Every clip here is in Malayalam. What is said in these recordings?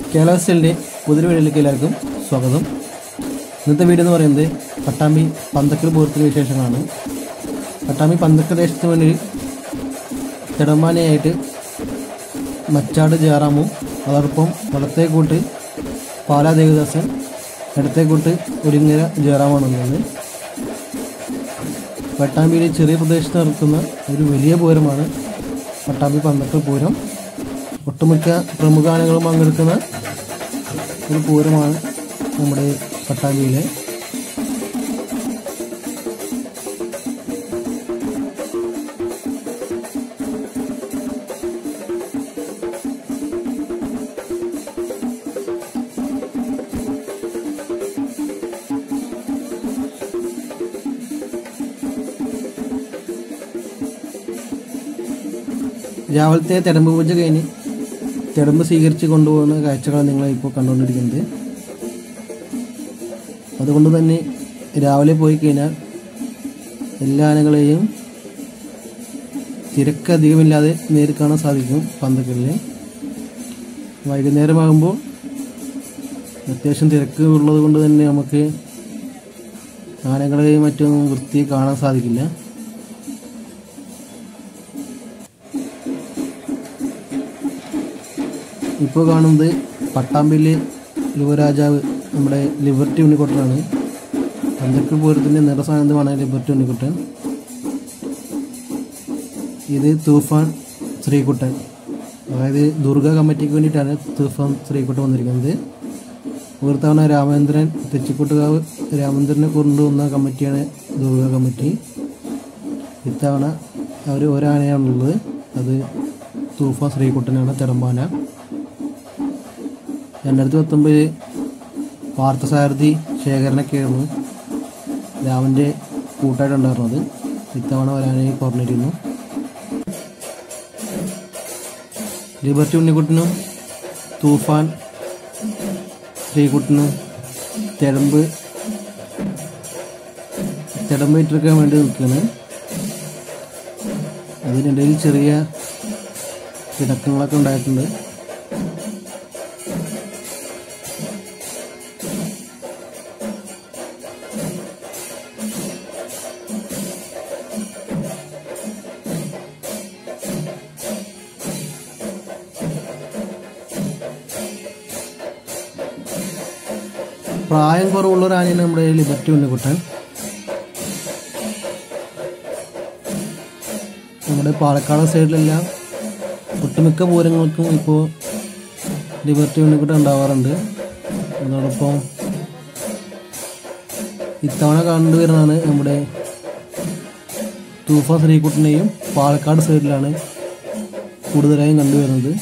കേരള സ്റ്റൈലിൻ്റെ പുതിയ വീഡിയോയിലേക്ക് എല്ലാവർക്കും സ്വാഗതം ഇന്നത്തെ വീഡിയോ എന്ന് പറയുന്നത് പട്ടാമ്പി പന്തക്കൽ പൂരത്തിൻ്റെ വിശേഷങ്ങളാണ് പട്ടാമ്പി പന്തക്കൽ ദേശത്തിന് വേണ്ടി തിടമ്പാനയായിട്ട് മച്ചാട് ജയറാമും അതോടൊപ്പം വടത്തേക്കൂട്ട് പാലാ ദേവദാസൻ ഇടത്തേക്കൂട്ട് ഒരിങ്ങര ജയറാമാണ് ഉള്ളത് പട്ടാമ്പിയിലെ ചെറിയ പ്രദേശത്ത് നടക്കുന്ന ഒരു വലിയ പൂരമാണ് പട്ടാമ്പി പന്തക്കൽ പൂരം ഒട്ടുമിക്ക പ്രമുഖ ആനകളും പങ്കെടുക്കുന്ന ഒരു പൂരമാണ് നമ്മുടെ പട്ടാമ്പിയിലെ രാവിലത്തെ തിടമ്പ് പൂജ കഴിഞ്ഞ് തിടമ്പ് സ്വീകരിച്ച് കൊണ്ടുപോകുന്ന കാഴ്ചകളാണ് നിങ്ങൾ ഇപ്പോൾ കണ്ടുകൊണ്ടിരിക്കുന്നത് അതുകൊണ്ട് തന്നെ രാവിലെ പോയി കഴിഞ്ഞാൽ എല്ലാ ആനകളെയും തിരക്കധികമില്ലാതെ നേരിൽ കാണാൻ സാധിക്കും പന്തക്കലിൽ വൈകുന്നേരമാകുമ്പോൾ അത്യാവശ്യം തിരക്ക് ഉള്ളത് കൊണ്ട് തന്നെ നമുക്ക് ആനകളെയും മറ്റും വൃത്തി കാണാൻ സാധിക്കില്ല ഇപ്പോൾ കാണുന്നത് പട്ടാമ്പിയിലെ യുവരാജാവ് നമ്മുടെ ലിബർട്ടി ഉണ്ണിക്കുട്ടനാണ് പന്തക്കൽ പൂരത്തിൻ്റെ നിറസാനന്ദമാണ് ലിബർട്ടി ഉണ്ണിക്കുട്ടൻ ഇത് തൂഫാൻ ശ്രീകുട്ടൻ അതായത് ദുർഗ കമ്മിറ്റിക്ക് വേണ്ടിയിട്ടാണ് തൂഫാൻ ശ്രീകുട്ടൻ വന്നിരിക്കുന്നത് ഒരു തവണ രാമേന്ദ്രൻ തെച്ചിക്കോട്ടുകാവ് രാമേന്ദ്രനെ കൊണ്ടുവന്ന കമ്മിറ്റിയാണ് ദുർഗ കമ്മിറ്റി ഇത്തവണ അവർ ഒരാനയാണുള്ളത് അത് തൂഫാൻ ശ്രീകുട്ടനാണ് തിടമ്പാന രണ്ടായിരത്തി പത്തൊമ്പതിൽ പാർത്ഥസാരഥി ശേഖരനൊക്കെയായിരുന്നു രാമൻ്റെ കൂട്ടായിട്ടുണ്ടായിരുന്നത് ഇത്തവണ വരാനായി പറഞ്ഞിരുന്നു ലിബർട്ടി ഉണ്ണിക്കുട്ടനും തൂഫാൻ ശ്രീകുട്ടനും തെടമ്പ് തെടമ്പ് ഇട്ടെടുക്കാൻ വേണ്ടി നിൽക്കുകയാണ് അതിനിടയിൽ ചെറിയ ഇടക്കങ്ങളൊക്കെ ഉണ്ടായിട്ടുണ്ട് പ്രായം കുറവുള്ള ഒരു ആനയാണ് നമ്മുടെ ലിബർട്ടി ഉണ്ണിക്കുട്ടൻ നമ്മുടെ പാലക്കാട് സൈഡിലെല്ലാം ഒട്ടുമിക്ക പൂരങ്ങൾക്കും ഇപ്പോൾ ലിബർട്ടി ഉണ്ണിക്കുട്ടൻ ഉണ്ടാവാറുണ്ട് അതോടൊപ്പം ഇത്തവണ കണ്ടുവരുന്നതാണ് നമ്മുടെ തൂഫ ശ്രീകുട്ടനെയും പാലക്കാട് സൈഡിലാണ് കൂടുതലായും കണ്ടുവരുന്നത്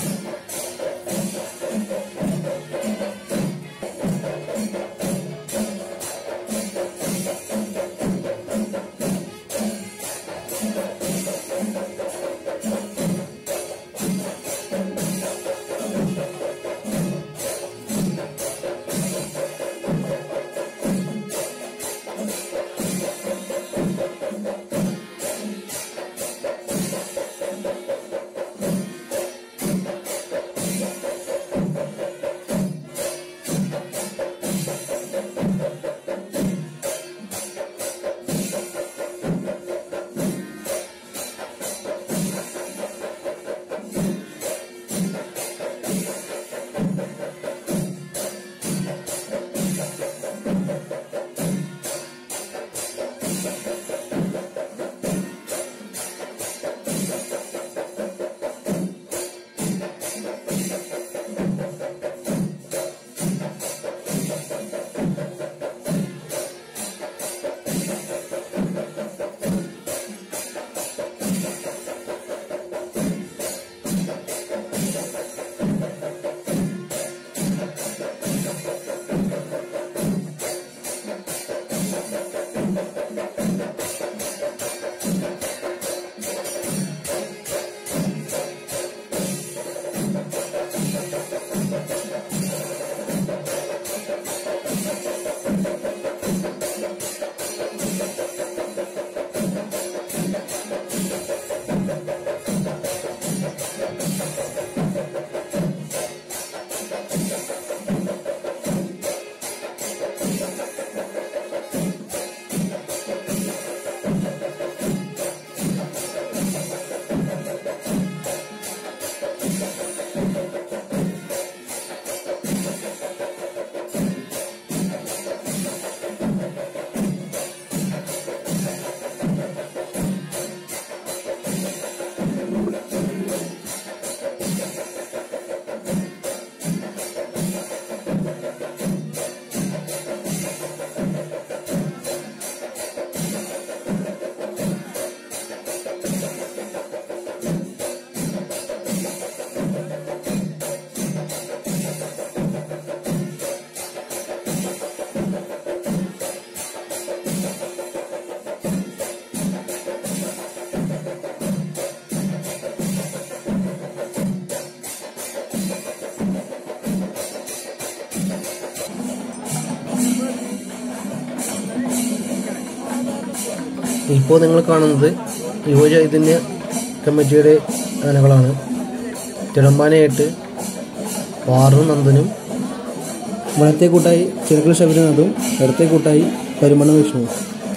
ഇപ്പോൾ നിങ്ങൾ കാണുന്നത് യുവചൈതന്യ കമ്മിറ്റിയുടെ ആനകളാണ് തിടമ്പാനയായിട്ട് പാറും നന്ദനും വലത്തെ കൂട്ടായി ചെറുക്കൽ ശബരിനാഥും ഇടത്തെ കൂട്ടായി പരിമണ വിഷ്ണുവും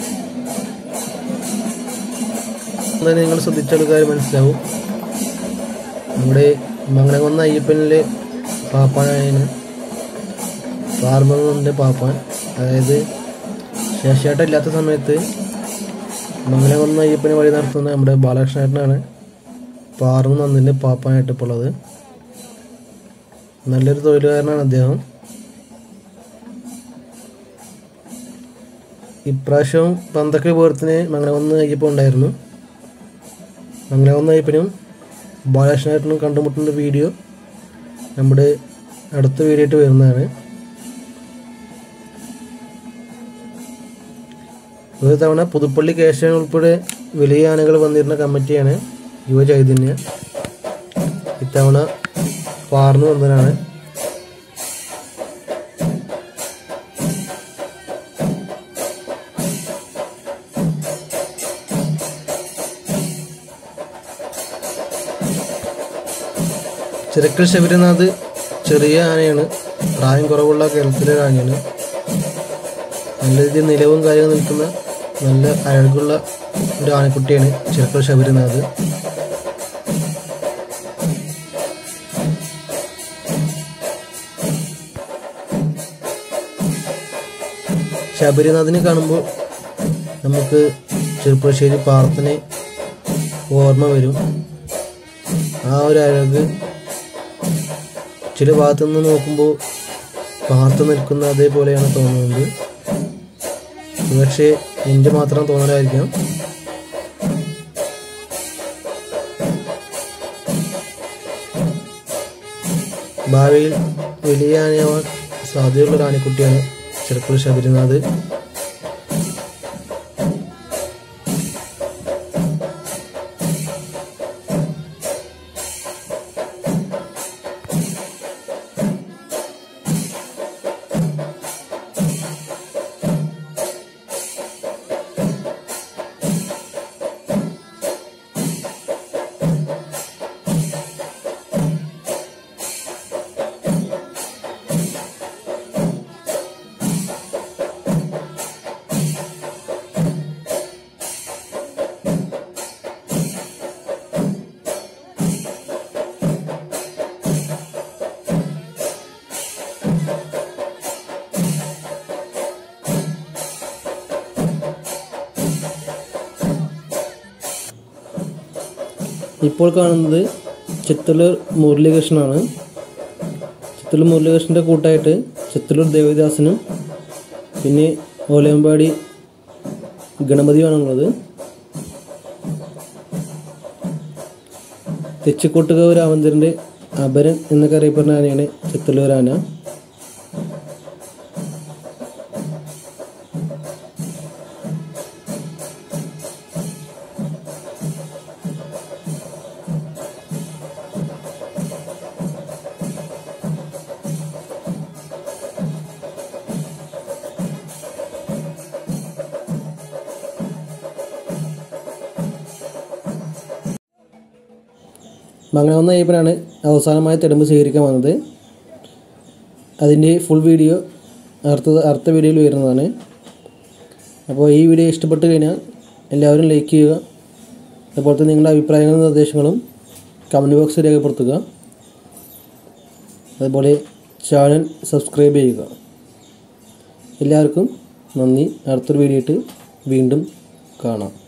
തന്നെ നിങ്ങൾ ശ്രദ്ധിച്ചെടുക്കാൻ മനസ്സിലാവും നമ്മുടെ മംഗളകൊന്ന അയ്യപ്പനിലെ പാപ്പാനാണ് പാർമറിൻ്റെ പാപ്പാൻ അതായത് ശേഷേട്ട ഇല്ലാത്ത സമയത്ത് മംഗലകൊന്ന അയ്യപ്പനെ വഴി നടത്തുന്ന നമ്മുടെ ബാലകൃഷ്ണേട്ടനാണ് പാർന്ന് നന്ദിൻ്റെ പാപ്പാനായിട്ട് ഇപ്പോൾ ഉള്ളത് നല്ലൊരു തൊഴിലുകാരനാണ് അദ്ദേഹം ഇപ്രാവശ്യവും പന്തക്കൽ പൂരത്തിന് മംഗലകൊന്ന അയ്യപ്പൻ ഉണ്ടായിരുന്നു മംഗലകൊന്ന അയ്യപ്പനും ബാലകൃഷ്ണേട്ടനും കണ്ടുമുട്ടുന്ന വീഡിയോ നമ്മുടെ അടുത്ത വീഡിയോ ആയിട്ട് വരുന്നതാണ് ഒരു തവണ പുതുപ്പള്ളി കേശവൻ ഉൾപ്പെടെ വലിയ ആനകൾ വന്നിരുന്ന കമ്മിറ്റിയാണ് യുവചൈതന്യ ഇത്തവണ പാർന്നു വന്നതാണ് ചിറക്കൽ ശബരിനാഥ് ചെറിയ ആനയാണ് പ്രായം കുറവുള്ള കേരളത്തിലെ ഒരു ആനയാണ് നല്ല രീതിയിൽ നിലവും കാര്യവും നിൽക്കുന്ന നല്ല അഴകുള്ള ഒരു ആനക്കുട്ടിയാണ് ചിറക്കൽ ശബരിനാഥ് ശബരിനാഥിനെ കാണുമ്പോൾ നമുക്ക് ചെറുപ്പശ്ശേരി പാർത്തിനെ ഓർമ്മ വരും ആ ഒരു അഴക് ചില ഭാഗത്തു നിന്ന് നോക്കുമ്പോൾ പാർത്ത് നിൽക്കുന്ന അതേപോലെയാണ് തോന്നുന്നത് പക്ഷേ എൻ്റെ മാത്രം തോന്നലായിരിക്കാം ഭാവിയിൽ വലിയ ആനയാവാൻ സാധ്യതയുള്ള ഒരു ആനക്കുട്ടിയാണ് ചെറുക്കുള ശബരിനാഥ് ഇപ്പോൾ കാണുന്നത് ചിത്തലൂർ മുരളീകൃഷ്ണനാണ് ചിത്തലൂർ മുരളീകൃഷ്ണൻ്റെ കൂട്ടായിട്ട് ചിത്തലൂർ ദേവദാസനും പിന്നെ ഓലയമ്പാടി ഗണപതിയുമാണുള്ളത് തെച്ചിക്കോട്ടുകാവ് രാമചന്ദ്രൻ്റെ അപരൻ എന്നൊക്കെ അറിയപ്പെടുന്ന ആനയാണ് ചിത്തലൂർ ആന മംഗളവന്ന അയ്യപ്പനാണ് അവസാനമായി തെടുമ്പ് സ്വീകരിക്കാൻ വന്നത് അതിൻ്റെ ഫുൾ വീഡിയോ അടുത്ത അടുത്ത വീഡിയോയിൽ വരുന്നതാണ് അപ്പോൾ ഈ വീഡിയോ ഇഷ്ടപ്പെട്ട് കഴിഞ്ഞാൽ എല്ലാവരും ലൈക്ക് ചെയ്യുക അതുപോലെ തന്നെ നിങ്ങളുടെ അഭിപ്രായങ്ങളും നിർദ്ദേശങ്ങളും കമൻറ്റ് ബോക്സിൽ രേഖപ്പെടുത്തുക അതുപോലെ ചാനൽ സബ്സ്ക്രൈബ് ചെയ്യുക എല്ലാവർക്കും നന്ദി അടുത്തൊരു വീഡിയോ ആയിട്ട് വീണ്ടും കാണാം